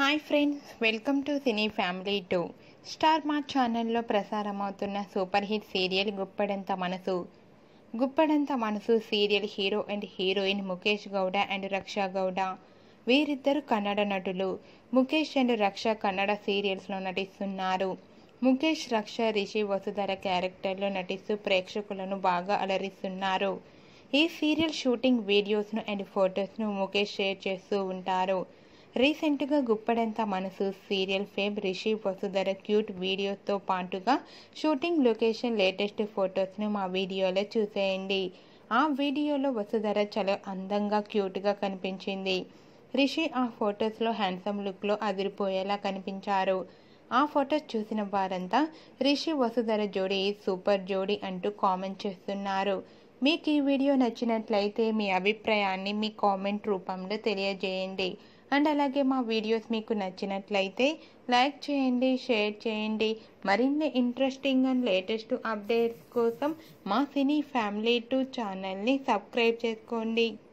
hi friends welcome to cine family two star Maa ఛానల్లో ప్రసారమవుతున్న super hit serial Guppedantha Manasu Guppedantha Manasu serial hero and heroine Mukesh Gowda and Raksha Gowda వీరిద్దరు కన్నడ నటులు Mukesh and రక్ష కన్నడ సీరియల్స్లో నటిస్తున్నారు ముఖేష్ రక్ష రిషి వసుధర క్యారెక్టర్లో నటిస్తూ ప్రేక్షకులను బాగా అలరిస్తున్నారు ఈ సీరియల్ షూటింగ్ వీడియోస్ను అండ్ ఫొటోస్ను ముఖేష్ షేర్ చేస్తూ ఉంటారు రీసెంట్గా Guppedantha Manasu serial fame Rishi Vasudhara cute వీడియోతో పాటుగా షూటింగ్ లొకేషన్ లేటెస్ట్ ఫొటోస్ను మా వీడియోలో చూసేయండి ఆ వీడియోలో వసుధర చాలా అందంగా క్యూట్గా కనిపించింది రిషి ఆ ఫొటోస్లో హ్యాండ్సమ్ లుక్లో అదిరిపోయేలా కనిపించారు ఆ ఫొటోస్ చూసిన వారంతా రిషి వసుధర జోడీ సూపర్ జోడీ అంటూ కామెంట్ చేస్తున్నారు మీకు ఈ వీడియో నచ్చినట్లయితే మీ అభిప్రాయాన్ని మీ కామెంట్ రూపంలో తెలియజేయండి అండ్ అలాగే మా వీడియోస్ మీకు నచ్చినట్లయితే లైక్ చేయండి షేర్ చేయండి మరిన్ని ఇంట్రెస్టింగ్ అండ్ లేటెస్ట్ అప్డేట్స్ కోసం మా సినీ ఫ్యామిలీ టూ ఛానల్ని సబ్స్క్రైబ్ చేసుకోండి